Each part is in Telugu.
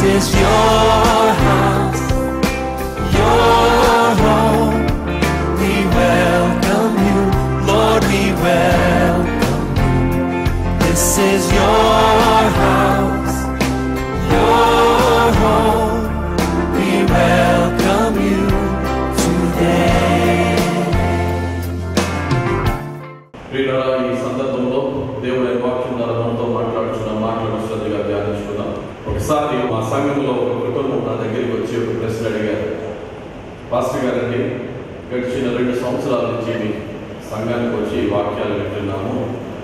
is your house, your home. We welcome you, Lord, we welcome you. This is your house, your home. We welcome you today. ప్రియులారా ఈ సందర్భంలో దేవుని వాక్యం ద్వారా మనతో మాట్లాడుచున్న మాటలను శ్రద్ధగా ధ్యానించుకుందాం ఒకసారి మా సంఘంలో ఒక కుటుంబం నా దగ్గరికి వచ్చి ఒక ప్రశ్న అడిగారు పాస్టర్ గారండి గడిచిన రెండు సంవత్సరాల నుంచి మీ సంఘానికి వచ్చి ఈ వాక్యాలు వింటున్నాము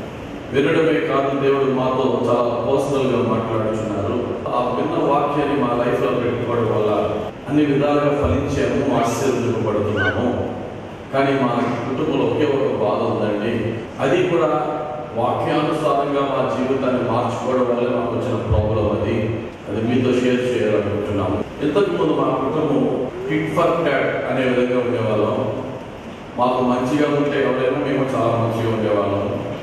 వినడమే కాదు దేవుడు మాతో చాలా పర్సనల్ గా మాట్లాడుతున్నారు ఆ విన్న వాక్యాన్ని మా లైఫ్ లో పెట్టుకోవడం వల్ల అన్ని విధాలుగా ఫలించాము ఆశీర్వదింపబడుతున్నాము కానీ మా కుటుంబంలో ఒకే ఒక బాధ ఉందండి అది కూడా వాక్యానుసారంగా మా జీవితాన్ని మార్చుకోవడం వల్ల మాకు వచ్చిన ప్రాబ్లం అది అది మీతో షేర్ చేయాలనుకుంటున్నాము ఇంతకు ముందు మా కుటుంబం హిట్ ఫర్ క్యాట్ అనే విధంగా ఉండేవాళ్ళం మాకు మంచిగా ఉంటే ఎవరైనా మేము చాలా మంచిగా ఉండేవాళ్ళం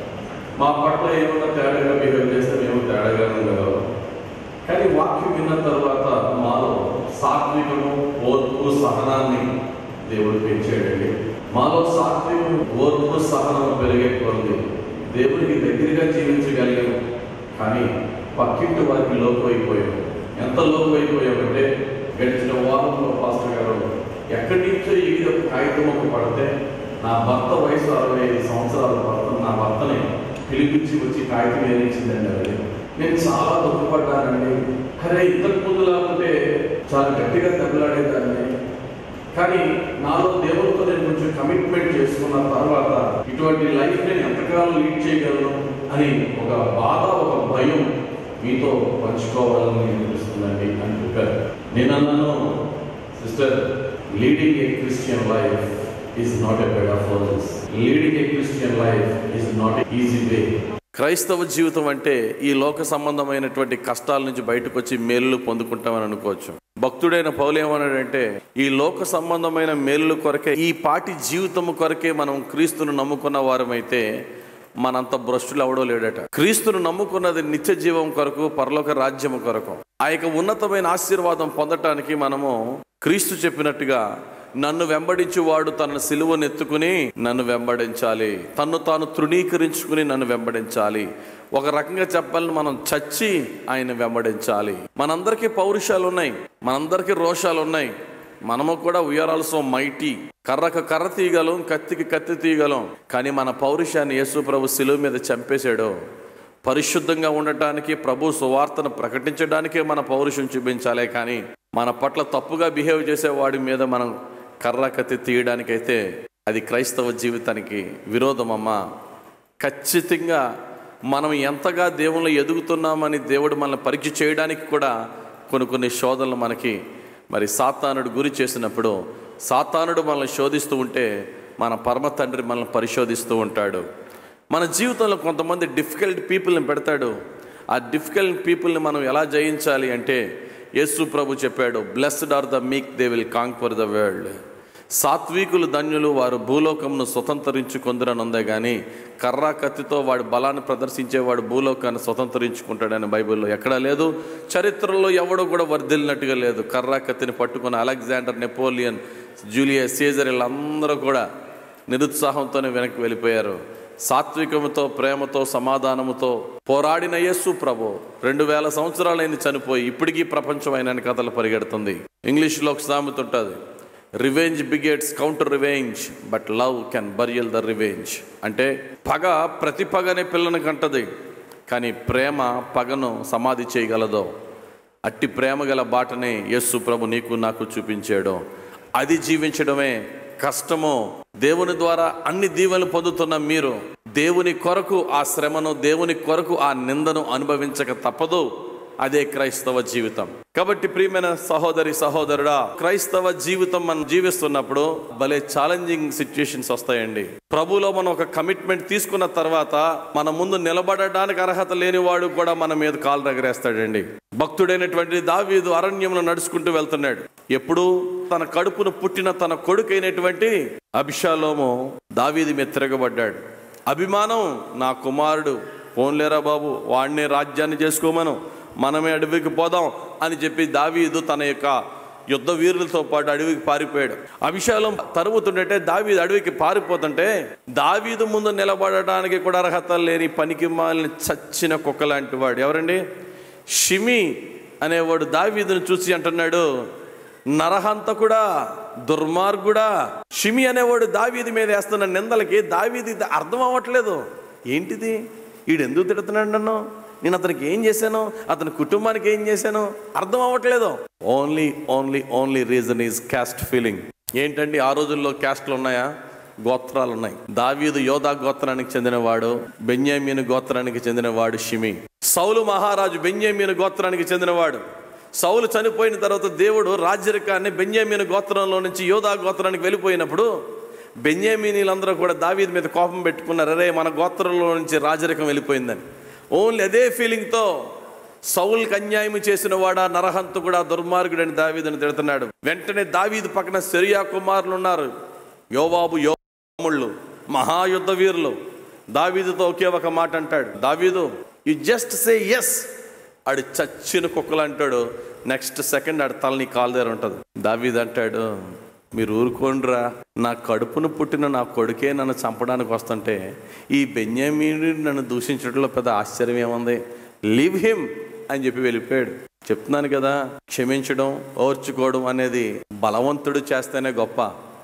మా పట్ల ఏమన్నా తేడాగా బిహేవ్ చేస్తే మేము తేడాగా ఉండేవాళ్ళం కానీ వాక్యం విన్న తర్వాత మాలో సాత్వికము ఓర్పు సహనాన్ని దేవుడు పెంచాడండి మాలో సాత్వికము ఓర్పు సహనం పెరిగే కొద్ది దేవునికి దగ్గరగా జీవించగలిగాం కానీ పక్కింటి వారికి లోపు అయిపోయాం ఎంత లోపు అయిపోయామంటే గడిచిన వారంలో పాస్టర్ గారు ఎక్కడి నుంచో ఈ ఒక కాగితం ఒక పడితే నా భర్త వయసు అరవై ఐదు సంవత్సరాల భర్త నా భర్తని పిలిపించి వచ్చి కాగితం ఏరించిందండి అది నేను చాలా దుఃఖపడ్డానండి అరే ఇంతకు ముందు లేకుంటే చాలా గట్టిగా దెబ్బలాడేదాన్ని కానీ నాలో దేవుడితో నేను కొంచెం కమిట్మెంట్ చేసుకున్న తర్వాత ఇటువంటి లైఫ్ నేను ఎంతకాలం లీడ్ చేయగలను అని ఒక బాధ ఒక భయం మీతో పంచుకోవాలని అనిపిస్తుందండి అని చెప్పారు నేను అన్నాను sister leading a Christian life is not a bed of leading a Christian life is not easy way క్రైస్తవ జీవితం అంటే ఈ లోక సంబంధమైనటువంటి కష్టాల నుంచి బయటకు వచ్చి మేలు పొందుకుంటామని అనుకోవచ్చు భక్తుడైన పౌలు ఏమన్నాడంటే ఈ లోక సంబంధమైన మేలు కొరకే ఈ పాటి జీవితము కొరకే మనం క్రీస్తును నమ్ముకున్న వారమైతే మనంత భ్రష్టులు ఎవడో లేడట క్రీస్తును నమ్ముకున్నది నిత్య జీవం కొరకు పరలోక రాజ్యము కొరకు ఆ యొక్క ఉన్నతమైన ఆశీర్వాదం పొందటానికి మనము క్రీస్తు చెప్పినట్టుగా నన్ను వెంబడించువాడు తన సిలువను ఎత్తుకుని నన్ను వెంబడించాలి తన్ను తాను తృణీకరించుకుని నన్ను వెంబడించాలి ఒక రకంగా చెప్పాలని మనం చచ్చి ఆయన వెంబడించాలి మనందరికీ పౌరుషాలు ఉన్నాయి మనందరికీ రోషాలు ఉన్నాయి మనము కూడా వీఆర్ ఆల్సో మైటీ కర్రకు కర్ర తీయగలం కత్తికి కత్తి తీయగలం కానీ మన పౌరుషాన్ని యేసు ప్రభు శిలువ మీద చంపేశాడు పరిశుద్ధంగా ఉండటానికి ప్రభు సువార్తను ప్రకటించడానికే మన పౌరుషం చూపించాలే కానీ మన పట్ల తప్పుగా బిహేవ్ చేసే వాడి మీద మనం కర్ర కత్తి తీయడానికైతే అది క్రైస్తవ జీవితానికి విరోధమమ్మా ఖచ్చితంగా మనం ఎంతగా దేవుళ్ళు ఎదుగుతున్నామని దేవుడు మనల్ని పరీక్ష చేయడానికి కూడా కొన్ని కొన్ని శోధనలు మనకి మరి సాతానుడు గురి చేసినప్పుడు సాతానుడు మనల్ని శోధిస్తూ ఉంటే మన పరమ తండ్రి మనల్ని పరిశోధిస్తూ ఉంటాడు మన జీవితంలో కొంతమంది డిఫికల్ట్ పీపుల్ని పెడతాడు ఆ డిఫికల్ట్ పీపుల్ని మనం ఎలా జయించాలి అంటే యేసు ప్రభు చెప్పాడు blessed are the meek they will conquer the world సాత్వికులు ధన్యులు వారు భూలోకమును స్వతంత్రించుకుందరని ఉందే కానీ కర్రా కత్తితో వాడి బలాన్ని ప్రదర్శించేవాడు భూలోకాన్ని స్వతంత్రించుకుంటాడని బైబిల్లో ఎక్కడా లేదు చరిత్రలో ఎవడో కూడా వర్ధిల్లినట్టుగా లేదు కర్రా కత్తిని పట్టుకున్న అలెగ్జాండర్ నెపోలియన్ జూలియస్ సీజర్ వీళ్ళందరూ కూడా నిరుత్సాహంతోనే వెనక్కి వెళ్ళిపోయారు సాత్వికముతో ప్రేమతో సమాధానముతో పోరాడిన యేసు ప్రభు రెండు వేల సంవత్సరాలైంది చనిపోయి ఇప్పటికీ ప్రపంచం ఆయన కథలు పరిగెడుతుంది ఇంగ్లీష్లో ఒక సామెత ఉంటుంది revenge begets counter revenge but love can burial the revenge అంటే పగ ప్రతి పగనే పిల్లని కంటది కానీ ప్రేమ పగను సమాధి చేయగలదు అట్టి ప్రేమ గల బాటనే యేసు ప్రభు నీకు నాకు చూపించాడు అది జీవించడమే కష్టము దేవుని ద్వారా అన్ని దీవెనలు పొందుతున్న మీరు దేవుని కొరకు ఆ శ్రమను దేవుని కొరకు ఆ నిందను అనుభవించక తప్పదు అదే క్రైస్తవ జీవితం కాబట్టి ప్రియమైన సహోదరి సహోదరుడా క్రైస్తవ జీవితం మనం జీవిస్తున్నప్పుడు భలే ఛాలెంజింగ్ సిచ్యుయేషన్స్ వస్తాయండి ప్రభులో మనం ఒక కమిట్మెంట్ తీసుకున్న తర్వాత మన ముందు నిలబడడానికి అర్హత లేనివాడు కూడా మన మీద కాలు రగరేస్తాడండి భక్తుడైనటువంటి దావీదు అరణ్యంలో నడుచుకుంటూ వెళ్తున్నాడు ఎప్పుడు తన కడుపును పుట్టిన తన కొడుకైనటువంటి అభిషాలోము దావీది మీద తిరగబడ్డాడు అభిమానం నా కుమారుడు పోన్లేరా బాబు వాడినే రాజ్యాన్ని చేసుకోమను మనమే అడవికి పోదాం అని చెప్పి దావీదు తన యొక్క యుద్ధ వీరులతో పాటు అడవికి పారిపోయాడు అభిషేకం తరుగుతుంటే దావీదు అడవికి పారిపోతుంటే దావీదు ముందు నిలబడడానికి కూడా అర్హత లేని పనికి మాలిన చచ్చిన కుక్క లాంటి వాడు ఎవరండి షిమి అనేవాడు దావీదును చూసి అంటున్నాడు నరహంతకుడా దుర్మార్గుడా షిమి అనేవాడు దావీది మీద వేస్తున్న నిందలకి దావీది అర్థం అవ్వట్లేదు ఏంటిది వీడు ఎందుకు తిడుతున్నాడు నన్ను నేను అతనికి ఏం చేశాను అతని కుటుంబానికి ఏం చేశాను అర్థం అవ్వట్లేదు only only only reason is caste feeling ఏంటండి ఆ రోజుల్లో క్యాస్ట్లు ఉన్నాయా గోత్రాలు ఉన్నాయి దావీదు యోధా గోత్రానికి చెందినవాడు బెన్యామీను గోత్రానికి చెందినవాడు షిమి సౌలు మహారాజు బెన్యామీను గోత్రానికి చెందినవాడు సౌలు చనిపోయిన తర్వాత దేవుడు రాజ్యరికాన్ని బెన్యామీను గోత్రంలో నుంచి యోధా గోత్రానికి వెళ్ళిపోయినప్పుడు బెన్యామీనీలందరూ కూడా దావీదు మీద కోపం పెట్టుకున్నారు అరే మన గోత్రంలో నుంచి రాజరికం వెళ్ళిపోయిందని ఓన్లీ అదే ఫీలింగ్తో సౌల్కి అన్యాయం చేసిన వాడా నరహంతు కూడా దుర్మార్గుడని దావీదుని తిడుతున్నాడు వెంటనే దావీదు పక్కన సెరియా కుమారులు ఉన్నారు యోవాబు యోముళ్ళు మహాయుద్ధ వీరులు దావీదుతో ఒకే ఒక మాట అంటాడు దావీదు యు జస్ట్ సే ఎస్ ఆడు చచ్చిన కుక్కలు అంటాడు నెక్స్ట్ సెకండ్ ఆడు తలని కాలు దగ్గర ఉంటుంది దావీదు అంటాడు మీరు ఊరుకోండిరా నా కడుపును పుట్టిన నా కొడుకే నన్ను చంపడానికి వస్తుంటే ఈ బెన్యామీని నన్ను దూషించడంలో పెద్ద ఆశ్చర్యం ఏముంది లీవ్ హిమ్ అని చెప్పి వెళ్ళిపోయాడు చెప్తున్నాను కదా క్షమించడం ఓర్చుకోవడం అనేది బలవంతుడు చేస్తేనే గొప్ప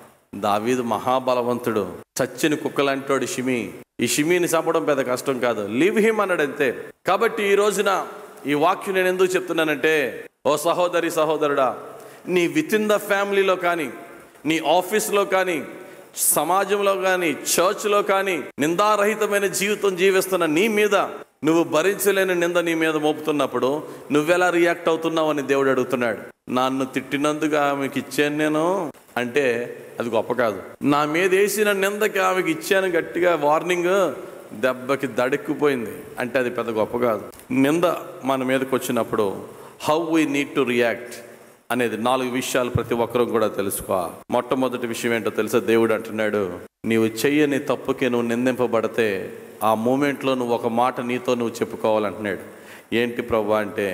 దావీదు మహాబలవంతుడు చచ్చిన కుక్కలంటాడు షిమి ఈ షిమిని చంపడం పెద్ద కష్టం కాదు లివ్ హిమ్ అన్నాడు అంతే కాబట్టి ఈ రోజున ఈ వాక్యం నేను ఎందుకు చెప్తున్నానంటే ఓ సహోదరి సహోదరుడా నీ విత్ ఇన్ ద ఫ్యామిలీలో కానీ నీ ఆఫీస్లో కానీ సమాజంలో కానీ చర్చ్లో కానీ నిందారహితమైన జీవితం జీవిస్తున్న నీ మీద నువ్వు భరించలేని నింద నీ మీద మోపుతున్నప్పుడు నువ్వెలా రియాక్ట్ అవుతున్నావు అని దేవుడు అడుగుతున్నాడు నన్ను తిట్టినందుకు ఆమెకి ఇచ్చాను నేను అంటే అది గొప్ప కాదు నా మీద వేసిన నిందకి ఆమెకి ఇచ్చాను గట్టిగా వార్నింగ్ దెబ్బకి దడెక్కిపోయింది అంటే అది పెద్ద గొప్ప కాదు నింద మన మీదకి వచ్చినప్పుడు how we need to react అనేది నాలుగు విషయాలు ప్రతి ఒక్కరూ కూడా తెలుసుకో మొట్టమొదటి విషయం ఏంటో తెలుసా దేవుడు అంటున్నాడు నీవు చెయ్యని తప్పుకి నువ్వు నిందింపబడితే ఆ మూమెంట్లో నువ్వు ఒక మాట నీతో నువ్వు చెప్పుకోవాలంటున్నాడు ఏంటి ప్రభు అంటే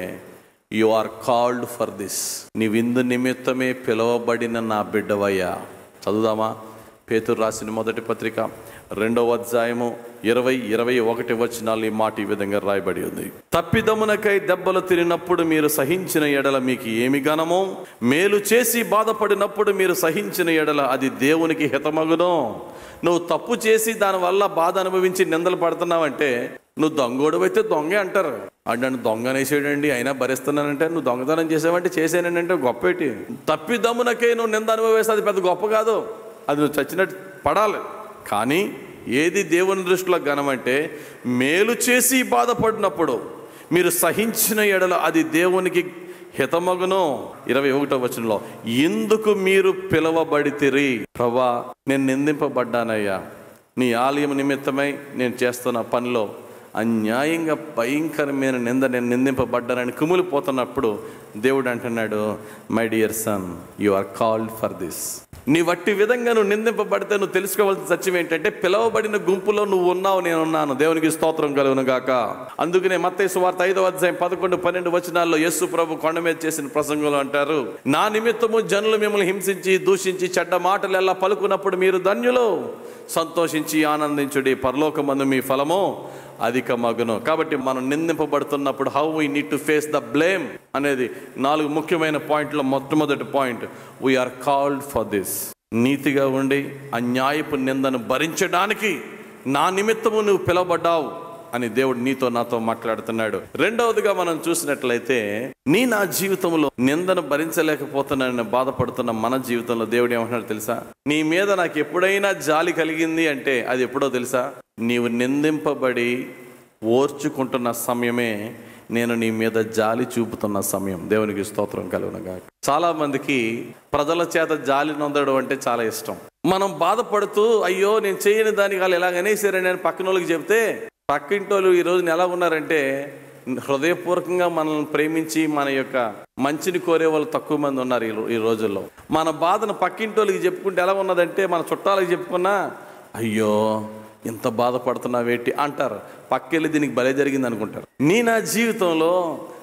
you are called for this నీ విందు నిమిత్తమే పిలువబడిన నా బిడ్డవయ్యా చదువుదామా పేతురు రాసిన మొదటి పత్రిక రెండవ అధ్యాయము ఇరవై ఇరవై ఒకటి వచనాలు ఈ మాట ఈ విధంగా రాయబడి ఉంది తప్పిదమునకై దెబ్బలు తిరిగినప్పుడు మీరు సహించిన ఎడల మీకు ఏమి గనమో మేలు చేసి బాధపడినప్పుడు మీరు సహించిన ఎడల అది దేవునికి హితమగును నువ్వు తప్పు చేసి దానివల్ల బాధ అనుభవించి నిందలు పడుతున్నావంటే నువ్వు దొంగోడు అయితే దొంగే అంటారు అంటే నన్ను దొంగ అనేసాడండి అయినా భరిస్తున్నానంటే నువ్వు దొంగతనం చేసావంటే చేసానండి అంటే గొప్పేటి తప్పిదమ్మునకే నువ్వు నింద అనుభవిస్తే అది పెద్ద గొప్ప కాదు అది నువ్వు చచ్చినట్టు పడాలి కానీ ఏది దేవుని దృష్టిలో ఘనమంటే మేలు చేసి బాధపడినప్పుడు మీరు సహించిన ఎడల అది దేవునికి హితమగును ఇరవై ఒకటో వచనంలో ఎందుకు మీరు పిలవబడితిరి ప్రభా నేను నిందింపబడ్డానయ్యా నీ ఆలయం నిమిత్తమై నేను చేస్తున్న పనిలో అన్యాయంగా భయంకరమైన నింద నేను నిందింపబడ్డానని కుమిలిపోతున్నప్పుడు దేవుడు అంటున్నాడు my dear son you are called for this నీ వట్టి విధంగా నువ్వు నిందింపబడితే నువ్వు తెలుసుకోవాల్సిన సత్యం ఏంటంటే పిలవబడిన గుంపులో నువ్వు ఉన్నావు నేను ఉన్నాను దేవునికి స్తోత్రం కలుగును గాక అందుకనే మత్తయి సువార్త ఐదవ అధ్యాయం పదకొండు పన్నెండు వచనాల్లో యేసు ప్రభు కొండ మీద చేసిన ప్రసంగంలో అంటారు నా నిమిత్తము జనులు మిమ్మల్ని హింసించి దూషించి చెడ్డ మాటలు ఎలా పలుకున్నప్పుడు మీరు ధన్యులు సంతోషించి ఆనందించుడి పరలోకమందు మీ ఫలము అధిక మగును కాబట్టి మనం నిందింపబడుతున్నప్పుడు how we need to face the blame అనేది నాలుగు ముఖ్యమైన పాయింట్లో మొట్టమొదటి point we are called for this నీతిగా ఉండి అన్యాయపు నిందను భరించడానికి నా నిమిత్తము నువ్వు పిలవబడ్డావు అని దేవుడు నీతో నాతో మాట్లాడుతున్నాడు రెండవదిగా మనం చూసినట్లయితే నీ నా జీవితంలో నిందను భరించలేకపోతున్నానని బాధపడుతున్న మన జీవితంలో దేవుడు ఏమంటున్నాడు తెలుసా నీ మీద నాకు ఎప్పుడైనా జాలి కలిగింది అంటే అది ఎప్పుడో తెలుసా నీవు నిందింపబడి ఓర్చుకుంటున్న సమయమే నేను నీ మీద జాలి చూపుతున్న సమయం దేవునికి స్తోత్రం కలుగునగా చాలా మందికి ప్రజల చేత జాలి నొందడం అంటే చాలా ఇష్టం మనం బాధపడుతూ అయ్యో నేను చేయని దానికి వాళ్ళు ఎలాగనేసారని నేను పక్కన వాళ్ళకి చెప్తే పక్కింటి వాళ్ళు ఈ రోజున ఎలా ఉన్నారంటే హృదయపూర్వకంగా మనల్ని ప్రేమించి మన యొక్క మంచిని కోరే వాళ్ళు తక్కువ మంది ఉన్నారు ఈ రో- ఈ రోజుల్లో మన బాధను పక్కింటి వాళ్ళకి చెప్పుకుంటే ఎలా ఉన్నదంటే మన చుట్టాలకి చెప్పుకున్నా అయ్యో ఇంత బాధపడుతున్నావేటి అంటారు పక్కెళ్ళి దీనికి భలే జరిగింది అనుకుంటారు నీ నా జీవితంలో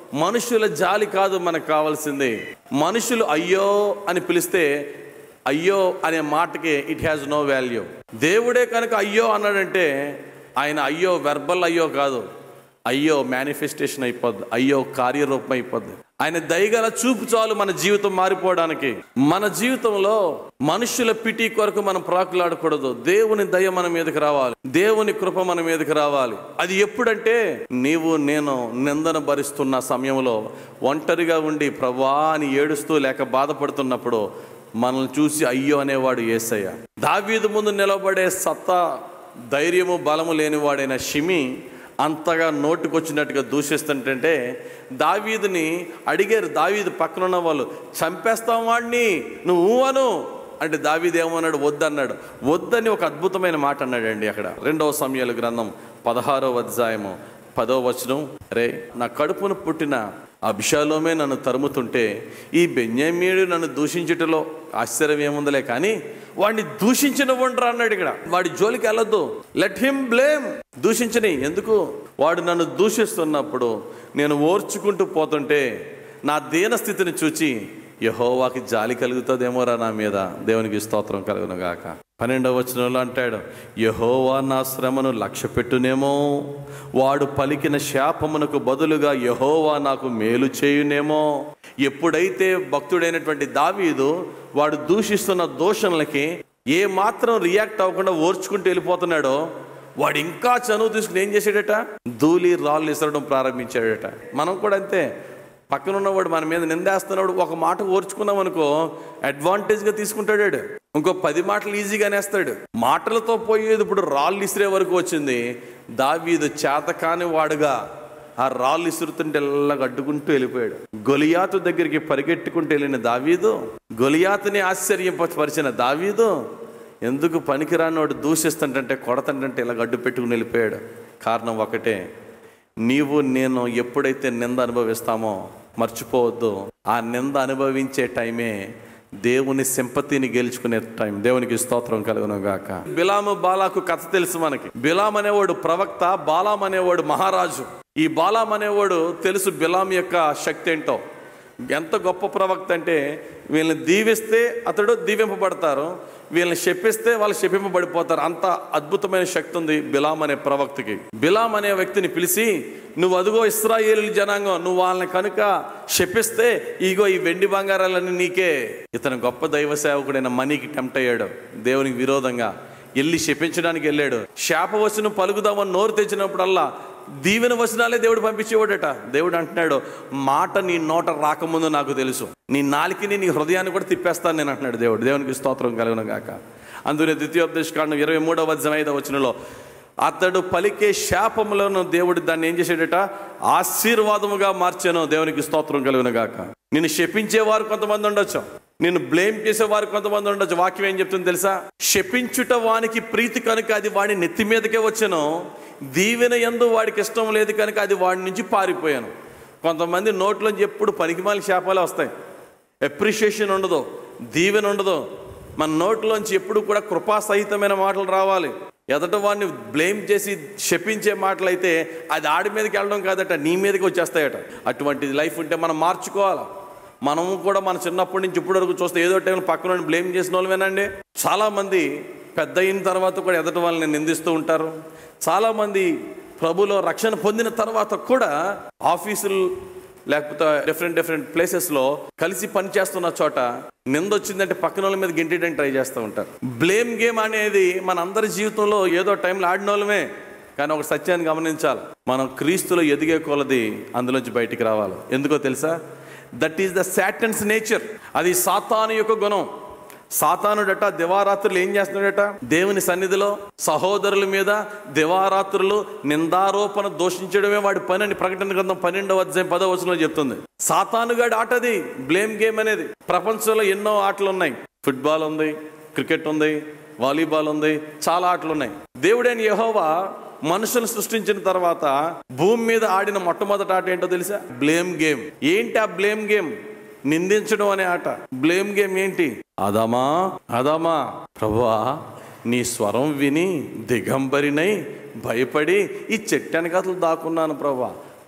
మనుషుల జాలి కాదు మనకు కావాల్సింది మనుషులు అయ్యో అని పిలిస్తే అయ్యో అనే మాటకి ఇట్ హ్యాస్ నో వాల్యూ దేవుడే కనుక అయ్యో అన్నాడంటే ఆయన అయ్యో వెర్బల్ అయ్యో కాదు అయ్యో మేనిఫెస్టేషన్ అయిపోద్ది అయ్యో కార్యరూపం అయిపోద్ది ఆయన దయగల చూపు చాలు మన జీవితం మారిపోవడానికి మన జీవితంలో మనుషుల పిటి కొరకు మనం ప్రాకులాడకూడదు దేవుని దయ మన మీదకి రావాలి దేవుని కృప మన మీదకి రావాలి అది ఎప్పుడంటే నీవు నేను నిందన భరిస్తున్న సమయంలో ఒంటరిగా ఉండి ప్రభా అని ఏడుస్తూ లేక బాధపడుతున్నప్పుడు మనల్ని చూసి అయ్యో అనేవాడు ఏసయ్య దావీదు ముందు నిలబడే సత్తా ధైర్యము బలము లేనివాడైన షిమి అంతగా నోటుకొచ్చినట్టుగా దూషిస్తుంటే దావీదుని అడిగారు దావీదు పక్కన ఉన్న వాళ్ళు చంపేస్తాం వాడిని నువ్వు అను అంటే దావీదు ఏమన్నాడు వద్దన్నాడు వద్దని ఒక అద్భుతమైన మాట అన్నాడండి అక్కడ రెండవ సమయాల గ్రంథం పదహారో అధ్యాయము పదో వచనం రే నా కడుపును పుట్టిన అభిషాలోమే నన్ను తరుముతుంటే ఈ బెన్యామీడు నన్ను దూషించుటలో ఆశ్చర్యం ఏముందిలే కానీ వాడిని దూషించిన వండరా అన్నాడు ఇక్కడ వాడి జోలికి వెళ్ళొద్దు లెట్ హిమ్ బ్లేమ్ దూషించని ఎందుకు వాడు నన్ను దూషిస్తున్నప్పుడు నేను ఓర్చుకుంటూ పోతుంటే నా దీన స్థితిని చూచి యహోవాకి జాలి కలుగుతుందేమోరా నా మీద దేవునికి స్తోత్రం కలుగును గాక పన్నెండవ వచనంలో అంటాడు యహోవా నా శ్రమను లక్ష్య పెట్టునేమో వాడు పలికిన శాపమునకు బదులుగా యహోవా నాకు మేలు చేయునేమో ఎప్పుడైతే భక్తుడైనటువంటి దావీదు వాడు దూషిస్తున్న దోషణలకి ఏ మాత్రం రియాక్ట్ అవ్వకుండా ఓర్చుకుంటూ వెళ్ళిపోతున్నాడో వాడు ఇంకా చనువు తీసుకుని ఏం చేశాడట ధూళి రాళ్ళు ఇసరడం ప్రారంభించాడట మనం కూడా అంతే పక్కన ఉన్నవాడు మన మీద నిందేస్తున్నాడు ఒక మాట ఓర్చుకున్నాం అనుకో అడ్వాంటేజ్గా తీసుకుంటాడు వాడు. ఇంకో పది మాటలు ఈజీగా అనేస్తాడు మాటలతో పోయేది ఇప్పుడు రాళ్ళు ఇసిరే వరకు వచ్చింది దావీదు చేత కాని వాడుగా ఆ రాళ్ళు ఇసురుతుంటే ఎల్లగా అడ్డుకుంటూ వెళ్ళిపోయాడు గొలియాతు దగ్గరికి పరిగెట్టుకుంటూ వెళ్ళిన దావీదు గొలియాతుని ఆశ్చర్యపరిచిన దావీదు ఎందుకు పనికిరానోడు దూషిస్తుంటే కొడతంటే ఇలా గడ్డు పెట్టుకుని వెళ్ళిపోయాడు కారణం ఒకటే నీవు నేను ఎప్పుడైతే నింద అనుభవిస్తామో మర్చిపోవద్దు ఆ నింద అనుభవించే టైమే దేవుని సింపతిని గెలుచుకునే టైం దేవునికి స్తోత్రం కలుగును గాక బిలాము బాలాకు కథ తెలుసు మనకి బిలాం అనేవాడు ప్రవక్త బాలాం అనేవాడు మహారాజు ఈ బాలాం అనేవాడు తెలుసు బిలాం యొక్క శక్తి ఏంటో ఎంత గొప్ప ప్రవక్త అంటే వీళ్ళని దీవిస్తే అతడు దీవింపబడతారు వీళ్ళని శపిస్తే వాళ్ళు శపింపబడిపోతారు అంత అద్భుతమైన శక్తి ఉంది బిలాం అనే ప్రవక్తకి బిలాం అనే వ్యక్తిని పిలిచి నువ్వు అదిగో ఇస్రాయేల్ జనాంగం నువ్వు వాళ్ళని కనుక శపిస్తే ఇగో ఈ వెండి బంగారాలన్నీ నీకే ఇతను గొప్ప దైవ సేవకుడైన మనీకి టెంప్ట్ అయ్యాడు దేవునికి విరోధంగా వెళ్ళి శపించడానికి వెళ్ళాడు శాపవచనం పలుకుదామని నోరు తెచ్చినప్పుడల్లా దీవెన వచనాలే దేవుడు పంపించేవాడట దేవుడు అంటున్నాడు మాట నీ నోట రాకముందు నాకు తెలుసు నీ నాలికిని నీ హృదయాన్ని కూడా తిప్పేస్తాను నేను అంటున్నాడు దేవుడు దేవునికి స్తోత్రం కలుగును గాక అందునే ద్వితీయోపదేశకాండం ఇరవై మూడవ అధ్యాయం ఐదవ వచనంలో అతడు పలికే శాపములను దేవుడు దాన్ని ఏం చేశాడట ఆశీర్వాదముగా మార్చాను దేవునికి స్తోత్రం కలుగును గాక నిన్ను శపించేవారు కొంతమంది ఉండొచ్చు నిన్ను బ్లేమ్ చేసేవారు కొంతమంది ఉండొచ్చు వాక్యం ఏం చెప్తుంది తెలుసా శపించుట వానికి ప్రీతి కనుక అది వాడి నెత్తి మీదకే వచ్చాను దీవెన ఎందు వాడికి ఇష్టం లేదు కనుక అది వాడి నుంచి పారిపోయాను కొంతమంది నోట్లోంచి ఎప్పుడు పనికిమాలి శాపాలే వస్తాయి అప్రిషియేషన్ ఉండదు దీవెన ఉండదు మన నోట్లోంచి ఎప్పుడు కూడా కృపాసహితమైన మాటలు రావాలి ఎదట వాడిని బ్లేమ్ చేసి శపించే మాటలు అయితే అది ఆడి మీదకి వెళ్ళడం కాదట నీ మీదకి వచ్చేస్తాయట అటువంటి లైఫ్ ఉంటే మనం మార్చుకోవాలి మనము కూడా మన చిన్నప్పటి నుంచి ఇప్పటి వరకు చూస్తే ఏదో టైంలో పక్కన బ్లేమ్ చేసిన వాళ్ళమేనండి చాలామంది పెద్ద అయిన తర్వాత కూడా ఎదట వాళ్ళని నిందిస్తూ ఉంటారు చాలామంది ప్రభులో రక్షణ పొందిన తర్వాత కూడా ఆఫీసులు లేకపోతే డిఫరెంట్ డిఫరెంట్ ప్లేసెస్లో కలిసి పని చేస్తున్న చోట నింద వచ్చిందంటే పక్కన వాళ్ళ మీద గెంటేయడానికి ట్రై చేస్తూ ఉంటారు బ్లేమ్ గేమ్ అనేది మన అందరి జీవితంలో ఏదో టైంలో ఆడిన వాళ్ళమే కానీ ఒక సత్యాన్ని గమనించాలి మనం క్రీస్తులో ఎదిగే కొలది అందులోంచి బయటికి రావాలి ఎందుకో తెలుసా that is the Satan's nature అది సాతాను యొక్క గుణం సాతానుడట దివారాత్రులు ఏం చేస్తున్నాడట దేవుని సన్నిధిలో సహోదరుల మీద దివారాత్రులు నిందారోపణ దోషించడమే వాడి పని అని ప్రకటన గ్రంథం పన్నెండవ అధ్యాయం పదవ వచనంలో చెప్తుంది సాతానుగాడి ఆటది బ్లేమ్ గేమ్ అనేది ప్రపంచంలో ఎన్నో ఆటలు ఉన్నాయి ఫుట్బాల్ ఉంది క్రికెట్ ఉంది వాలీబాల్ ఉంది చాలా ఆటలు ఉన్నాయి దేవుడైన యెహోవా మనుషులను సృష్టించిన తర్వాత భూమి మీద ఆడిన మొట్టమొదటి ఆట ఏంటో తెలుసా బ్లేమ్ గేమ్ ఏంటి ఆ బ్లేమ్ గేమ్ నిందించడం అనే ఆట బ్లేమ్ గేమ్ ఏంటి అదమా అదమా ప్రభువా నీ స్వరం విని దిగంబరినై భయపడి ఈ చెట్టు వెనకాతలు దాక్కున్నాను ప్రభా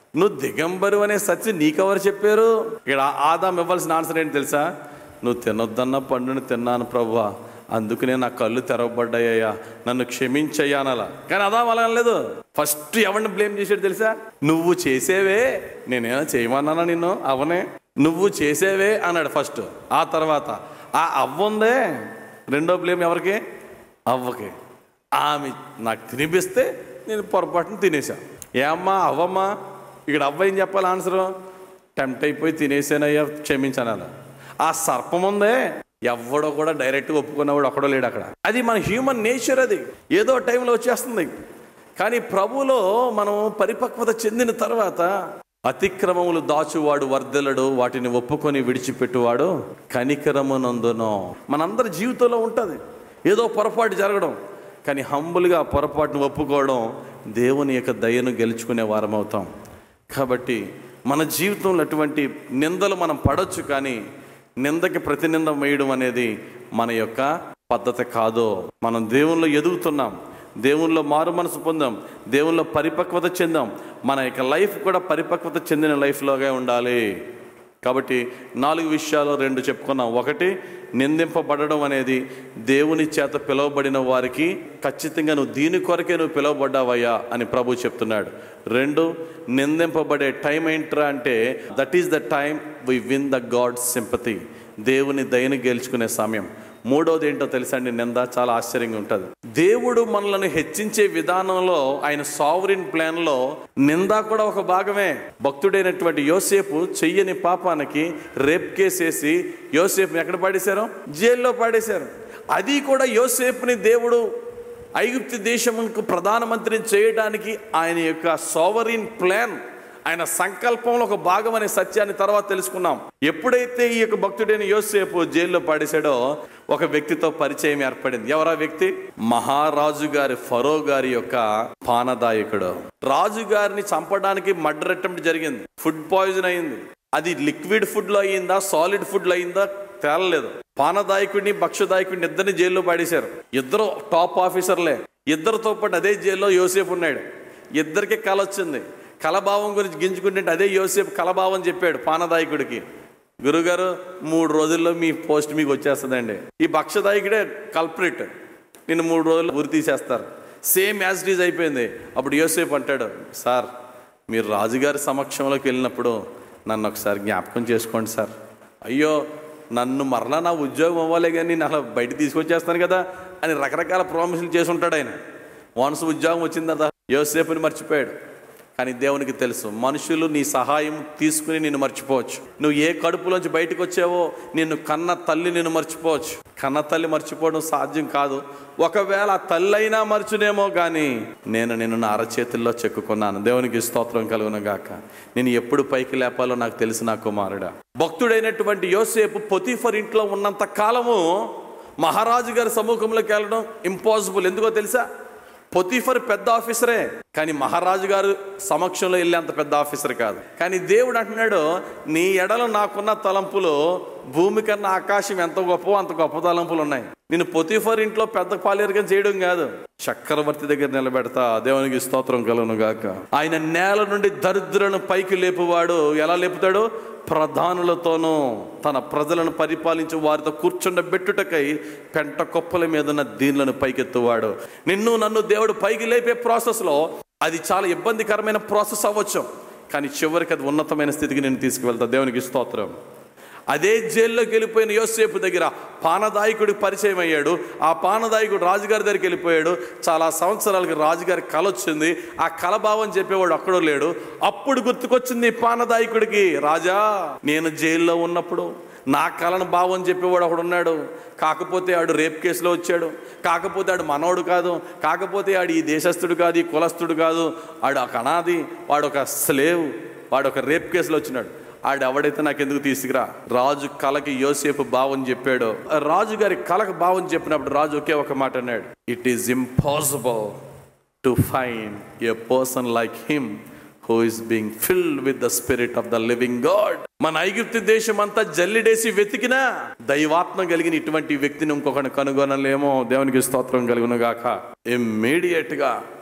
నువ్వు దిగంబరు అనే సత్యం నీకెవరు చెప్పారు ఇక్కడ ఆదాం ఇవ్వాల్సిన ఆన్సర్ ఏంటి తెలుసా నువ్వు తినొద్దన్న పండుని తిన్నాను ప్రభువా అందుకనే నా కళ్ళు తెరవబడ్డాయ్యా నన్ను క్షమించయ్యా అనలా కానీ అదాం అలా అనలేదు ఫస్ట్ ఎవరిని బ్లేమ్ చేసాడు తెలుసా నువ్వు చేసేవే నేనేమైనా చేయమన్నానా నిన్ను అవనే నువ్వు చేసేవే అన్నాడు ఫస్ట్ ఆ తర్వాత ఆ అవ్వుందే రెండో బ్లేమ్ ఎవరికి అవ్వకి ఆమె నాకు తినిపిస్తే నేను పొరపాటున తినేసా ఏమ్మా అవ్వమ్మా ఇక్కడ అవ్వ ఏం చెప్పాలి ఆన్సర్ టెంప్ట్ అయిపోయి తినేసానయ్యా క్షమించాను అలా ఆ సర్పం ఉందే ఎవడో కూడా డైరెక్ట్గా ఒప్పుకున్నవాడు ఒక్కడో లేడు అక్కడ అది మన హ్యూమన్ నేచర్ అది ఏదో టైంలో వచ్చేస్తుంది కానీ ప్రభులో మనం పరిపక్వత చెందిన తర్వాత అతిక్రమములు దాచువాడు వర్ధలడు వాటిని ఒప్పుకొని విడిచిపెట్టువాడు కనికరమునందును మనందరి జీవితంలో ఉంటుంది ఏదో పొరపాటు జరగడం కానీ హంబుల్గా పొరపాటును ఒప్పుకోవడం దేవుని యొక్క దయను గెలుచుకునే వారం అవుతాం కాబట్టి మన జీవితంలో అటువంటి నిందలు మనం పడవచ్చు కానీ నిందకి ప్రతి నింద వేయడం అనేది మన యొక్క పద్ధతి కాదు మనం దేవుల్లో ఎదుగుతున్నాం దేవుల్లో మారు మనసు పొందాం దేవుల్లో పరిపక్వత చెందాం మన యొక్క లైఫ్ కూడా పరిపక్వత చెందిన లైఫ్లోగా ఉండాలి కాబట్టి నాలుగు విషయాలు రెండు చెప్పుకున్నాం ఒకటి నిందింపబడడం అనేది దేవుని చేత పిలువబడిన వారికి ఖచ్చితంగా నువ్వు దీని కొరకే నువ్వు పిలువబడ్డావయ్యా అని ప్రభు చెప్తున్నాడు రెండు నిందింపబడే టైం ఏంట్రా అంటే that is the time we win the God sympathy దేవుని దయని గెలుచుకునే సమయం మూడోది ఏంటో తెలుసా అండి నింద చాలా ఆశ్చర్యంగా ఉంటుంది దేవుడు మనల్ని హెచ్చించే విధానంలో ఆయన సావరిన్ ప్లాన్లో నింద కూడా ఒక భాగమే భక్తుడైనటువంటి యోసేపు చెయ్యని పాపానికి రేప్ కేసేసి యోసేపుని ఎక్కడ పాడేశారు జైల్లో పాడేశారు అది కూడా యోసేపుని దేవుడు ఐగుప్తి దేశముకు ప్రధానమంత్రిని చేయడానికి ఆయన యొక్క సోవరిన్ ప్లాన్ ఆయన సంకల్పంలో ఒక భాగం అనే సత్యాన్ని తర్వాత తెలుసుకున్నాం ఎప్పుడైతే ఈ యొక్క భక్తుడైన యోసేపు జైల్లో పాడేశాడో ఒక వ్యక్తితో పరిచయం ఏర్పడింది ఎవరా వ్యక్తి మహారాజు గారి ఫరో గారి యొక్క పానదాయకుడు రాజు గారిని చంపడానికి మర్డర్ అటెంప్ట్ జరిగింది ఫుడ్ పాయిజన్ అయింది అది లిక్విడ్ ఫుడ్ లో అయిందా సాలిడ్ ఫుడ్ లో అయిందా తేలలేదు పానదాయకుడిని భక్షదాయకుడిని ఇద్దరిని జైల్లో పాడేశారు ఇద్దరు టాప్ ఆఫీసర్లే ఇద్దరితో పాటు అదే జైల్లో యోసేపు ఉన్నాడు ఇద్దరికి కల వచ్చింది కలభావం గురించి గింజుకుంటే అదే యోసేపు కలభావం చెప్పాడు పానదాయకుడికి గురుగారు మూడు రోజుల్లో మీ పోస్ట్ మీకు వచ్చేస్తుందండి ఈ భక్షదాయకుడే కల్ప్రిట్ నిన్ను మూడు రోజులు ఉరి తీసేస్తారు సేమ్ యాజ్ ఇట్ ఈజ్ అయిపోయింది అప్పుడు యోసేపు అంటాడు సార్ మీరు రాజుగారి సమక్షంలోకి వెళ్ళినప్పుడు నన్ను ఒకసారి జ్ఞాపకం చేసుకోండి సార్ అయ్యో నన్ను మరలా నా ఉద్యోగం అవ్వాలి కానీ నేను అలా బయట తీసుకొచ్చేస్తాను కదా అని రకరకాల ప్రామిసులు చేసి ఉంటాడు ఆయన వన్స్ ఉద్యోగం వచ్చిన తర్వాత యోసేపుని మర్చిపోయాడు కానీ దేవునికి తెలుసు మనుషులు నీ సహాయం తీసుకుని నిన్ను మర్చిపోవచ్చు నువ్వు ఏ కడుపులోంచి బయటకు వచ్చావో నిన్ను కన్న తల్లి నిన్ను మర్చిపోవచ్చు కన్న తల్లి మర్చిపోవడం సాధ్యం కాదు ఒకవేళ ఆ తల్లి అయినా మర్చునేమో కానీ నేను నిన్ను నా అరచేతుల్లో చెక్కుకున్నాను దేవునికి స్తోత్రం కలుగును గాక నేను ఎప్పుడు పైకి లేపాలో నాకు తెలుసు నా కుమారుడా భక్తుడైనటువంటి యోసేపు పొతిఫర్ ఇంట్లో ఉన్నంత కాలము మహారాజు గారి సముఖంలోకి వెళ్ళడం ఇంపాసిబుల్ ఎందుకో తెలుసా పొతిఫర్ పెద్ద ఆఫీసరే కానీ మహారాజు గారు సమక్షంలో వెళ్ళే అంత పెద్ద ఆఫీసర్ కాదు కానీ దేవుడు అంటున్నాడు నీ ఎడలో నాకున్న తలంపులు భూమి కన్నా ఆకాశం ఎంత గొప్ప అంత గొప్ప తలంపులు ఉన్నాయి నేను పొతిఫర్ ఇంట్లో పెద్ద పాలేరుగా చేయడం కాదు చక్రవర్తి దగ్గర నిలబెడతా దేవునికి స్తోత్రం కలను గాక ఆయన నేల నుండి దరిద్రులను పైకి లేపువాడు ఎలా లేపుతాడు ప్రధానులతోనూ తన ప్రజలను పరిపాలించి వారితో కూర్చుండబెట్టుటకై పెంట కొప్పల మీద ఉన్న దీనులను పైకెత్తువాడు నిన్ను నన్ను దేవుడు పైకి లేపే ప్రాసెస్లో అది చాలా ఇబ్బందికరమైన ప్రాసెస్ అవ్వచ్చు కానీ చివరికి అది ఉన్నతమైన స్థితికి నేను తీసుకువెళ్తా దేవునికి స్తోత్రం అదే జైల్లోకి వెళ్ళిపోయిన యోసేపు దగ్గర పానదాయకుడి పరిచయం అయ్యాడు ఆ పానదాయకుడు రాజుగారి దగ్గరికి వెళ్ళిపోయాడు చాలా సంవత్సరాలకి రాజుగారి కల వచ్చింది ఆ కలభావం చెప్పేవాడు అక్కడో లేడు అప్పుడు గుర్తుకొచ్చింది ఈ పానదాయకుడికి రాజా నేను జైల్లో ఉన్నప్పుడు నా కలను భావం చెప్పేవాడు ఒకడు ఉన్నాడు కాకపోతే ఆడు రేప్ కేసులో వచ్చాడు కాకపోతే ఆడు మనోడు కాదు కాకపోతే ఆడు ఈ దేశస్థుడు కాదు ఈ కులస్థుడు కాదు ఆడు ఒక అనాది వాడు ఒక స్లేవ్ వాడు ఒక రేప్ కేసులో వచ్చినాడు ఆడు ఎవడైతే నాకు ఎందుకు తీసుకురా రాజు కలకి యోసేపు భావం చెప్పాడు రాజు గారి కలకు భావం చెప్పినప్పుడు రాజు ఒకే ఒక మాట అన్నాడు it is impossible to find a person like him who is being filled with the spirit of the living God మన ఐగుప్తు దేశం అంతా జల్లిడేసి వెతికినా దైవాత్మ కలిగిన ఇటువంటి వ్యక్తిని ఇంకొకటి కనుగొనలేమో దేవునికి స్తోత్రం కలుగును గాక ఇమ్మీడియట్ గా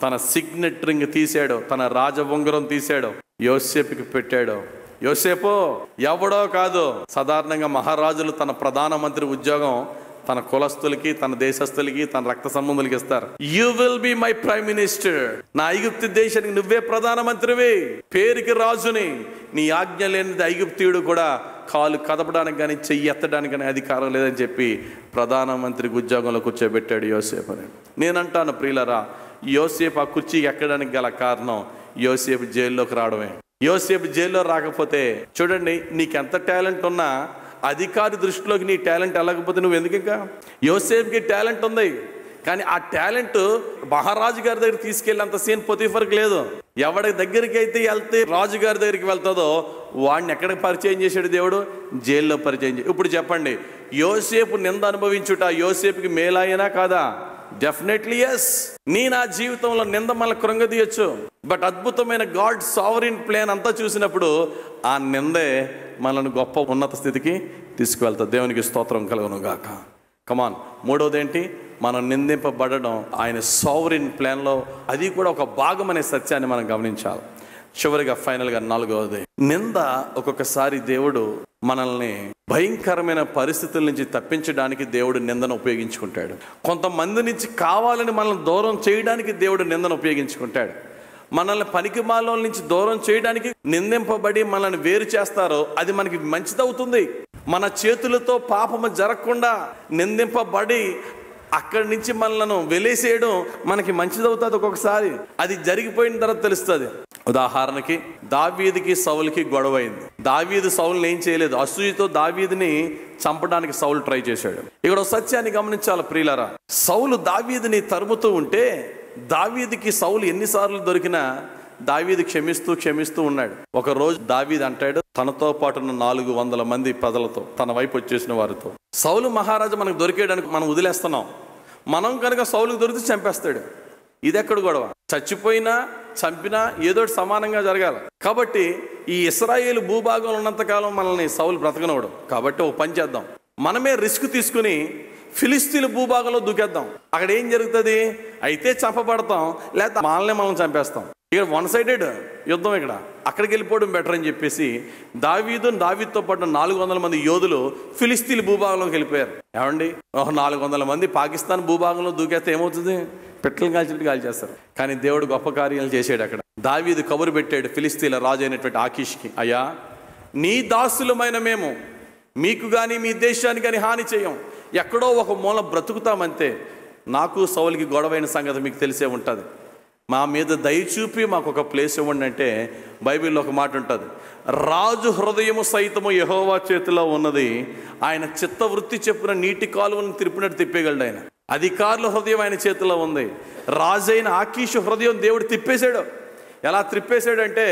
తన సిగ్నెట్ రింగ్ తీశాడు తన రాజ ఉంగరం తీశాడు యోసేపుకి పెట్టాడు యోసేపు ఎవడో కాదు సాధారణంగా మహారాజులు తన ప్రధానమంత్రి ఉద్యోగం తన కులస్తులకి తన దేశస్తులకి తన రక్త సంబంధులకి ఇస్తారు you will be my prime minister నా ఐగుప్తు దేశానికి నువ్వే ప్రధానమంత్రివి పేరుకి రాజుని నీ ఆజ్ఞ లేనిది ఐగుప్తీయుడు కూడా కాలు కదపడానికి కానీ చెయ్యి ఎత్తడానికి కానీ అధికారం లేదని చెప్పి ప్రధానమంత్రికి ఉద్యోగంలో కూర్చోబెట్టాడు యోసేపు అని నేనంటాను ప్రియులరా యోసేపు ఆ కుర్చీకి ఎక్కడానికి గల కారణం యోసేపు జైల్లోకి రావడమే యోసేపు జైల్లో రాకపోతే చూడండి నీకెంత టాలెంట్ ఉన్నా అధికారి దృష్టిలోకి నీ టాలెంట్ వెళ్ళకపోతే నువ్వు ఎందుకు ఇంకా యోసేపుకి టాలెంట్ ఉంది కానీ ఆ టాలెంట్ మహారాజు గారి దగ్గర తీసుకెళ్ళేంత సీన్ పొతిఫర్కి లేదు ఎవడి దగ్గరికి అయితే వెళ్తే రాజు గారి దగ్గరికి వెళ్తుందో వాడిని ఎక్కడ పరిచయం చేశాడు దేవుడు జైల్లో పరిచయం చే ఇప్పుడు చెప్పండి యోసేపు నింద అనుభవించుట యోసేపుకి మేలాయనా కాదా డెఫినెట్లీ ఎస్ నీ నా జీవితంలో నింద మన కృంగదీయచ్చు బట్ అద్భుతమైన గాడ్ సావరిన్ ప్లాన్ అంతా చూసినప్పుడు ఆ నిందే మనల్ని గొప్ప ఉన్నత స్థితికి తీసుకువెళ్తా దేవునికి స్తోత్రం కలుగును గాక కమాన్ మూడవది ఏంటి మనం నిందింపబడడం ఆయన సావరిన్ ప్లాన్లో అది కూడా ఒక భాగం అనే సత్యాన్ని మనం గమనించాలి చివరిగా ఫైనల్గా నాలుగవది నింద ఒక్కొక్కసారి దేవుడు మనల్ని భయంకరమైన పరిస్థితుల నుంచి తప్పించడానికి దేవుడు నిందను ఉపయోగించుకుంటాడు కొంతమంది నుంచి కావాలని మనల్ని దూరం చేయడానికి దేవుడు నిందను ఉపయోగించుకుంటాడు మనల్ని పనికిమాల నుంచి దూరం చేయడానికి నిందింపబడి మనల్ని వేరు చేస్తారో అది మనకి మంచిదవుతుంది మన చేతులతో పాపము జరగకుండా నిందింపబడి అక్కడి నుంచి మనలను వెలేసేయడం మనకి మంచిదవుతుంది ఒక్కొక్కసారి అది జరిగిపోయిన తర్వాత తెలుస్తుంది ఉదాహరణకి దావీదికి సౌలుకి గొడవ అయింది దావీదు సౌలుని ఏం చేయలేదు అసూయతో దావీదిని చంపడానికి సౌలు ట్రై చేశాడు ఇక్కడ ఒక సత్యాన్ని గమనించాలి ప్రియులరా సౌలు దావీదిని తరుముతూ ఉంటే దావీదికి సౌలు ఎన్నిసార్లు దొరికినా దావీది క్షమిస్తూ క్షమిస్తూ ఉన్నాడు ఒక రోజు దావీది అంటాడు తనతో పాటు ఉన్న నాలుగు వందల మంది ప్రజలతో తన వైపు వచ్చేసిన వారితో సౌలు మహారాజు మనకు దొరికేయడానికి మనం వదిలేస్తున్నాం మనం కనుక సౌలుకు దొరికితే చంపేస్తాడు ఇది ఎక్కడ గొడవ చచ్చిపోయినా చంపినా ఏదో ఒకటి సమానంగా జరగాలి కాబట్టి ఈ ఇస్రాయేల్ భూభాగంలో ఉన్నంతకాలం మనల్ని సౌలు బ్రతకనవడు కాబట్టి ఒక పని చేద్దాం మనమే రిస్క్ తీసుకుని ఫిలిస్తీన్ భూభాగంలో దూకేద్దాం అక్కడ ఏం జరుగుతుంది అయితే చంపబడతాం లేకపోతే మనల్ని మనం చంపేస్తాం ఇక్కడ వన్ సైడెడ్ యుద్ధం ఇక్కడ అక్కడికి వెళ్ళిపోవడం బెటర్ అని చెప్పేసి దావీదు దావీదుతో పాటు నాలుగు వందల మంది యోధులు ఫిలిస్తీన్ భూభాగంలోకి వెళ్ళిపోయారు ఏమండి ఒక నాలుగు వందల మంది పాకిస్తాన్ భూభాగంలో దూకేస్తే ఏమవుతుంది పెట్టలు కాల్చినట్టు కాల్చేస్తారు కానీ దేవుడు గొప్ప కార్యాలు చేశాడు అక్కడ దావీదు కబురు పెట్టాడు ఫిలిస్తీన్ల రాజు అయినటువంటి ఆకీష్కి అయ్యా నీ దాసులమైన మేము మీకు కానీ మీ దేశానికి కానీ హాని చేయం ఎక్కడో ఒక మూల బ్రతుకుతామంతే నాకు సౌలికి గొడవైన సంగతి మీకు తెలిసే ఉంటుంది మా మీద దయ చూపి మాకు ఒక ప్లేస్ ఇవ్వండి అంటే బైబిల్లో ఒక మాట ఉంటుంది రాజు హృదయము సైతము యహోవా చేతిలో ఉన్నది ఆయన చిత్తవృత్తి చెప్పిన నీటి కాలువను తిరిపినట్టు తిప్పేయగలడు ఆయన అధికారుల హృదయం ఆయన చేతిలో ఉంది రాజైన ఆకీషు హృదయం దేవుడు తిప్పేశాడు ఎలా తిప్పేశాడంటే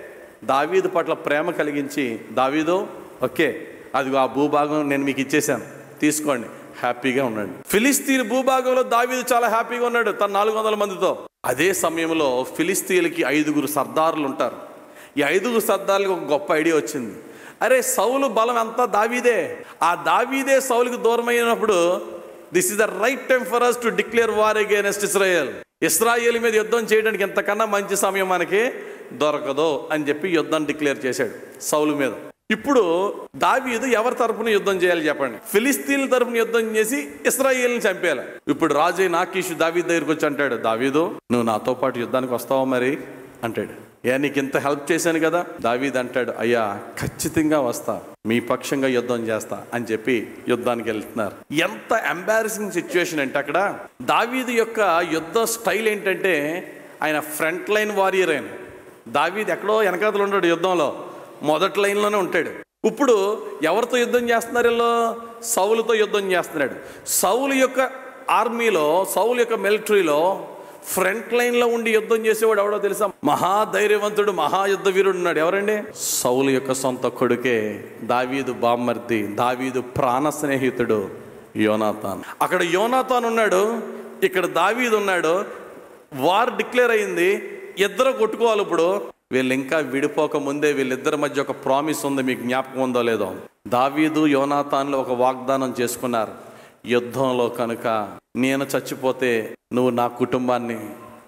దావీదు పట్ల ప్రేమ కలిగించి దావీదు ఓకే అదిగో ఆ భూభాగం నేను మీకు ఇచ్చేశాను తీసుకోండి హ్యాపీగా ఉండండి ఫిలిస్తీన్ భూభాగంలో దావీదు చాలా హ్యాపీగా ఉన్నాడు తన నాలుగు వందల మందితో అదే సమయంలో ఫిలిస్తీన్లకి ఐదుగురు సర్దారులు ఉంటారు ఈ ఐదుగురు సర్దార్లకు ఒక గొప్ప ఐడియా వచ్చింది అరే సౌలు బలం అంతా దావీదే ఆ దావీదే సౌలుకి దూరం అయినప్పుడు this is the right time for us to declare war against Israel Israel మీద యుద్ధం చేయడానికి ఎంతకన్నా మంచి సమయం మనకి దొరకదు అని చెప్పి యుద్ధం డిక్లేర్ చేశాడు సౌలు మీద ఇప్పుడు దావీదు ఎవరి తరపున యుద్ధం చేయాలి చెప్పండి ఫిలిస్తీన్ల తరపున యుద్ధం చేసి ఇస్రాయేల్ని చంపేయాలి ఇప్పుడు రాజు నాకీషు దావీద్ దగ్గరికి వచ్చి అంటాడు దావీదు నువ్వు నాతో పాటు యుద్ధానికి వస్తావా మరి అంటాడు ఏ నీకు ఇంత హెల్ప్ చేశాను కదా దావీద్ అంటాడు అయ్యా ఖచ్చితంగా వస్తా మీ పక్షంగా యుద్ధం చేస్తా అని చెప్పి యుద్ధానికి వెళ్తున్నారు ఎంత ఎంబారసింగ్ సిచ్యువేషన్ అంటే అక్కడ దావీదు యొక్క యుద్ధ స్టైల్ ఏంటంటే ఆయన ఫ్రంట్ లైన్ వారియర్ ఆయన దావీద్ ఎక్కడో వెనకాతలు ఉంటాడు యుద్ధంలో మొదటి లైన్లోనే ఉంటాడు ఇప్పుడు ఎవరితో యుద్ధం చేస్తున్నారు వీళ్ళు సౌలుతో యుద్ధం చేస్తున్నాడు సౌలు యొక్క ఆర్మీలో సౌలు యొక్క మిలిటరీలో ఫ్రంట్ లైన్లో ఉండి యుద్ధం చేసేవాడు ఎవడో తెలుసా మహాధైర్యవంతుడు మహాయుద్ధ వీరుడు ఉన్నాడు ఎవరండి సౌలు యొక్క సొంత కొడుకే దావీదు బామ్మర్ది దావీదు ప్రాణ స్నేహితుడు యోనాథాన్ అక్కడ యోనాథాన్ ఉన్నాడు ఇక్కడ దావీదు ఉన్నాడు వార్ డిక్లేర్ అయింది ఇద్దరు కొట్టుకోవాలి ఇప్పుడు వీళ్ళు ఇంకా విడిపోక ముందే వీళ్ళిద్దరి మధ్య ఒక ప్రామిస్ ఉంది మీకు జ్ఞాపకం ఉందో లేదో దావీదు యోనాథాన్లు ఒక వాగ్దానం చేసుకున్నారు యుద్ధంలో కనుక నేను చచ్చిపోతే నువ్వు నా కుటుంబాన్ని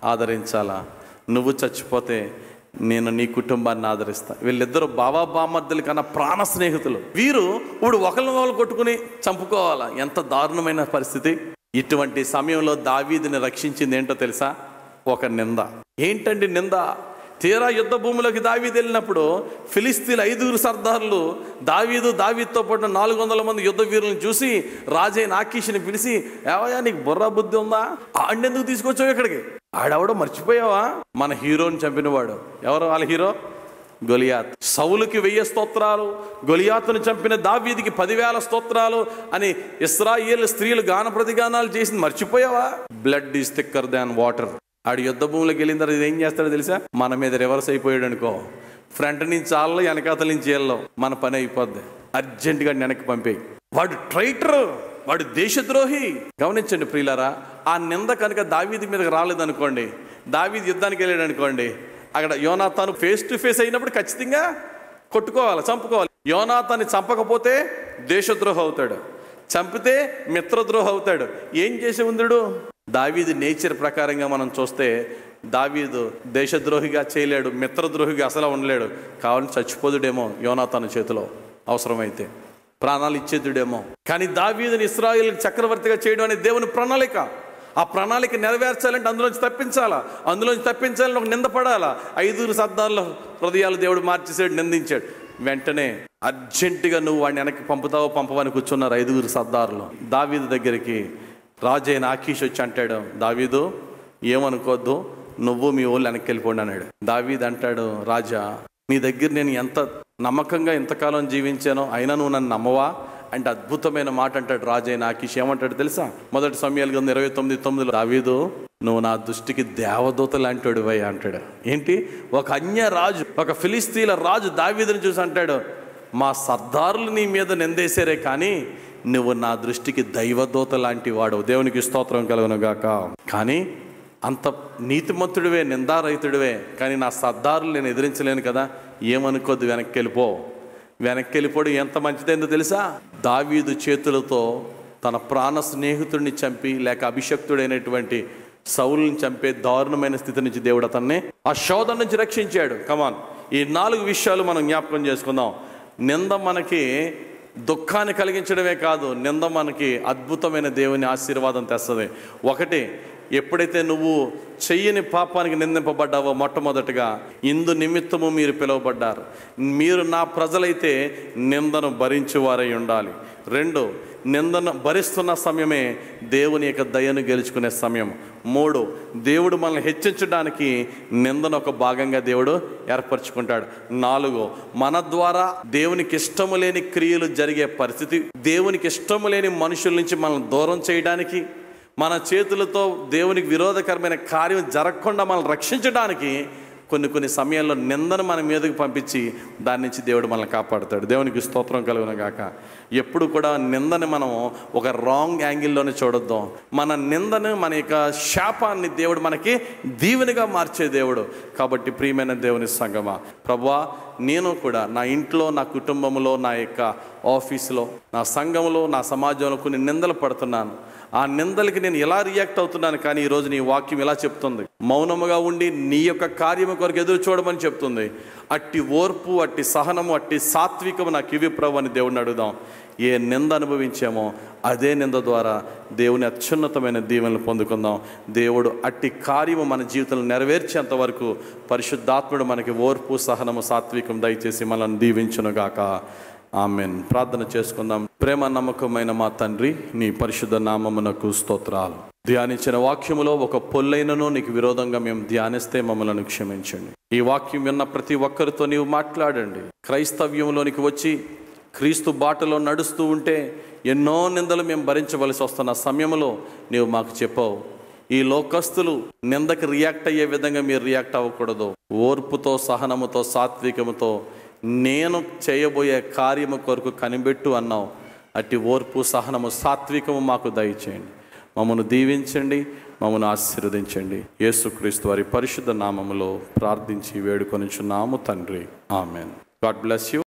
ఆదరించాలా నువ్వు చచ్చిపోతే నేను నీ కుటుంబాన్ని ఆదరిస్తా వీళ్ళిద్దరు బాబా బామర్దుల కన్నా ప్రాణ స్నేహితులు వీరు ఇప్పుడు ఒకరిని ఒకరు కొట్టుకుని చంపుకోవాలా ఎంత దారుణమైన పరిస్థితి ఇటువంటి సమయంలో దావీదిని రక్షించింది ఏంటో తెలుసా ఒక నింద ఏంటండి నింద తీరా యుద్ధ భూమిలోకి దావీదు వెళ్ళినప్పుడు ఫిలిస్తీన్ ఐదుగురు సర్దార్లు దావీదు దావీదుతో పాటు నాలుగు వందల మంది యుద్ధ వీరులను చూసి రాజైన ఆకీషిని పిలిచి ఏవయ్యా నీకు బుర్ర బుద్ధి ఉందా ఆడెందుకు తీసుకొచ్చావు ఇక్కడికి ఆడెవడో మర్చిపోయావా మన హీరోని చంపినవాడు ఎవరు వాళ్ళ హీరో గొలియాత్ సౌలుకి వెయ్యి స్తోత్రాలు గొలియాతును చంపిన దావీదికి పదివేల స్తోత్రాలు అని ఇస్రాయేల్ స్త్రీలు గాన ప్రతిగానాలు చేసింది మర్చిపోయావా blood is thicker than water ఆడు యుద్ధ భూమిలోకి వెళ్ళిన తర్వాత ఏం చేస్తాడో తెలుసా మన మీద రివర్స్ అయిపోయాడు అనుకో ఫ్రంట్ నుంచి చాలు వెనకాతల నుంచి వెళ్ళాం మన పని అయిపోద్ది అర్జెంటుగా వెనక్కి పంపేయి వాడు ట్రైటర్ వాడు దేశద్రోహి గమనించండి ప్రియులారా ఆ నింద కనుక దావీది మీదకి రాలేదనుకోండి దావీది యుద్ధానికి వెళ్ళాడు అనుకోండి అక్కడ యోనాతాను ఫేస్ టు ఫేస్ అయినప్పుడు ఖచ్చితంగా కొట్టుకోవాలి చంపుకోవాలి యోనాతాన్ని చంపకపోతే దేశద్రోహం అవుతాడు చంపితే మిత్రద్రోహం అవుతాడు ఏం చేసి ఉందుడు దావీదు నేచర్ ప్రకారంగా మనం చూస్తే దావీదు దేశద్రోహిగా చేయలేడు మిత్రద్రోహిగా అసలు ఉండలేడు కావాలని చచ్చిపోదుడేమో యోనాతాను చేతిలో అవసరమైతే ప్రాణాలు ఇచ్చేదుడేమో కానీ దావీదుని ఇస్రాయిల్ చక్రవర్తిగా చేయడం అనేది దేవుని ప్రణాళిక ఆ ప్రణాళిక నెరవేర్చాలంటే అందులోంచి తప్పించాలా అందులోంచి తప్పించాలని ఒక నింద పడాలా ఐదుగురు సర్దార్ల హృదయాలు దేవుడు మార్చేసాడు నిందించాడు వెంటనే అర్జెంటుగా నువ్వు వాడిని వెనక్కి పంపుతావో పంపవని కూర్చున్నారు ఐదుగురు సర్దారులు దావీదు దగ్గరికి రాజైన ఆకీష్ వచ్చి అంటాడు దావీదు ఏమనుకోవద్దు నువ్వు మీ ఊళ్ళు వెనక్కి వెళ్ళిపోండి అన్నాడు దావీద్ అంటాడు రాజా నీ దగ్గర నేను ఎంత నమ్మకంగా ఎంతకాలం జీవించానో అయినా నువ్వు నన్ను నమ్మవా అంటే అద్భుతమైన మాట అంటాడు రాజైన ఆకీష్ ఏమంటాడు తెలుసా మొదటి సమయాలు గ్రంథం ఇరవై తొమ్మిది తొమ్మిదిలో దావీదు నువ్వు నా దృష్టికి దేవదూత లాంటి వై అంటాడు ఏంటి ఒక అన్య రాజు ఒక ఫిలిస్తీన్ల రాజు దావీదుని చూసి అంటాడు మా సర్దారులు నీ మీద నిందేశారే కానీ నువ్వు నా దృష్టికి దైవదూత లాంటి వాడు దేవునికి స్తోత్రం కలుగును గాక కానీ అంత నీతిమంతుడివే నిందారహితుడివే కానీ నా సర్దారులు నేను ఎదిరించలేను కదా ఏమనుకోద్దు వెనక్కి వెళ్ళిపో వెనక్కి వెళ్ళిపోవడం ఎంత మంచిదైందో తెలుసా దావీదు చేతులతో తన ప్రాణ స్నేహితుడిని చంపి లేక అభిషక్తుడైనటువంటి సౌలుని చంపే దారుణమైన స్థితి నుంచి దేవుడు అతన్ని ఆ శోధన నుంచి రక్షించాడు కమాన్ ఈ నాలుగు విషయాలు మనం జ్ఞాపకం చేసుకుందాం నింద మనకి దుఃఖాన్ని కలిగించడమే కాదు నింద మనకి అద్భుతమైన దేవుని ఆశీర్వాదం తెస్తుంది ఒకటి ఎప్పుడైతే నువ్వు చెయ్యని పాపానికి నిందింపబడ్డావో మొట్టమొదటిగా ఇందు నిమిత్తము మీరు పిలువబడ్డారు మీరు నా ప్రజలైతే నిందను భరించేవారై ఉండాలి రెండు నిందను భరిస్తున్న సమయమే దేవుని యొక్క దయను గెలుచుకునే సమయం మూడు దేవుడు మనల్ని హెచ్చించడానికి నిందను ఒక భాగంగా దేవుడు ఏర్పరచుకుంటాడు నాలుగు మన ద్వారా దేవునికి ఇష్టము లేని క్రియలు జరిగే పరిస్థితి దేవునికి ఇష్టము లేని మనుషుల నుంచి మనల్ని దూరం చేయడానికి మన చేతులతో దేవునికి విరోధకరమైన కార్యం జరగకుండా మనల్ని రక్షించడానికి కొన్ని కొన్ని సమయాల్లో నిందను మన మీదకి పంపించి దాని నుంచి దేవుడు మనల్ని కాపాడుతాడు దేవునికి స్తోత్రం కలుగును గాక ఎప్పుడు కూడా నిందని మనం ఒక రాంగ్ యాంగిల్లోనే చూడొద్దాం మన నిందను మన యొక్క శాపాన్ని దేవుడు మనకి దీవెనిగా మార్చే దేవుడు కాబట్టి ప్రియమైన దేవుని సంగమా ప్రభువా నేను కూడా నా ఇంట్లో నా కుటుంబంలో నా యొక్క ఆఫీసులో నా సంఘంలో నా సమాజంలో కొన్ని నిందలు పడుతున్నాను ఆ నిందలకి నేను ఎలా రియాక్ట్ అవుతున్నాను కానీ ఈరోజు నీ వాక్యం ఎలా చెప్తుంది మౌనముగా ఉండి నీ యొక్క కార్యము కొరకు ఎదురు చూడమని చెప్తుంది అట్టి ఓర్పు అట్టి సహనము అట్టి సాత్వికము నాకు ఇవి ప్రభు అని దేవుడిని అడుగుదాం ఏ నింద అనుభవించామో అదే నింద ద్వారా దేవుని అత్యున్నతమైన దీవెనలు పొందుకుందాం దేవుడు అట్టి కార్యము మన జీవితంలో నెరవేర్చేంత వరకు పరిశుద్ధాత్ముడు మనకి ఓర్పు సహనము సాత్వికం దయచేసి మనల్ని దీవించునుగాక ఆమెన్ ప్రార్థన చేసుకుందాం ప్రేమ నమ్మకమైన మా తండ్రి నీ పరిశుద్ధ నామమునకు స్తోత్రాలు ధ్యానించిన వాక్యములో ఒక పొల్లైనను నీకు విరోధంగా మేము ధ్యానిస్తే మమ్మల్ని క్షమించండి ఈ వాక్యం విన్న ప్రతి ఒక్కరితో నీవు మాట్లాడండి క్రైస్తవ్యంలోనికి వచ్చి క్రీస్తు బాటలో నడుస్తూ ఉంటే ఎన్నో నిందలు మేము భరించవలసి వస్తున్న సమయంలో నీవు మాకు చెప్పావు ఈ లోకస్తులు నిందకి రియాక్ట్ అయ్యే విధంగా మీరు రియాక్ట్ అవ్వకూడదు ఓర్పుతో సహనముతో సాత్వికముతో నేను చేయబోయే కార్యము కొరకు కనిపెట్టు అన్నావు అట్టి ఓర్పు సహనము సాత్వికము మాకు దయచేయండి మమ్మను దీవించండి మమ్మను ఆశీర్వదించండి యేసుక్రీస్తు వారి పరిశుద్ధ నామములో ప్రార్థించి వేడుకొనిచున్నాము తండ్రి ఆమెన్ గాడ్ బ్లెస్ యూ